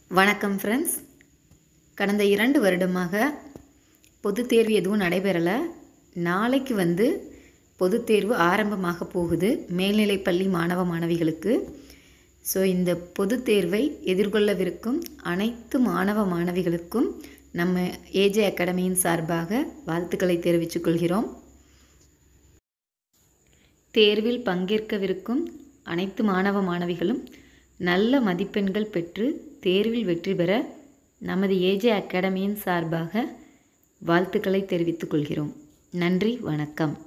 வணக்கம் ஃப்ரெண்ட்ஸ் கடந்த இரண்டு வருடமாக பொதுத் தேர்வு எதுவும் நடைபெறலை நாளைக்கு வந்து பொதுத் தேர்வு ஆரம்பமாக போகுது மேல்நிலைப்பள்ளி மாணவ மாணவிகளுக்கு ஸோ இந்த பொதுத் தேர்வை எதிர்கொள்ளவிருக்கும் அனைத்து மாணவ மாணவிகளுக்கும் நம்ம ஏஜே அகாடமியின் சார்பாக வாழ்த்துக்களை தெரிவித்துக் கொள்கிறோம் தேர்வில் பங்கேற்கவிருக்கும் அனைத்து மாணவ மாணவிகளும் நல்ல மதிப்பெண்கள் பெற்று தேர்வில் வெற்றி பெற நமது ஏஜே அகாடமியின் சார்பாக வாழ்த்துக்களை தெரிவித்துக் கொள்கிறோம் நன்றி வணக்கம்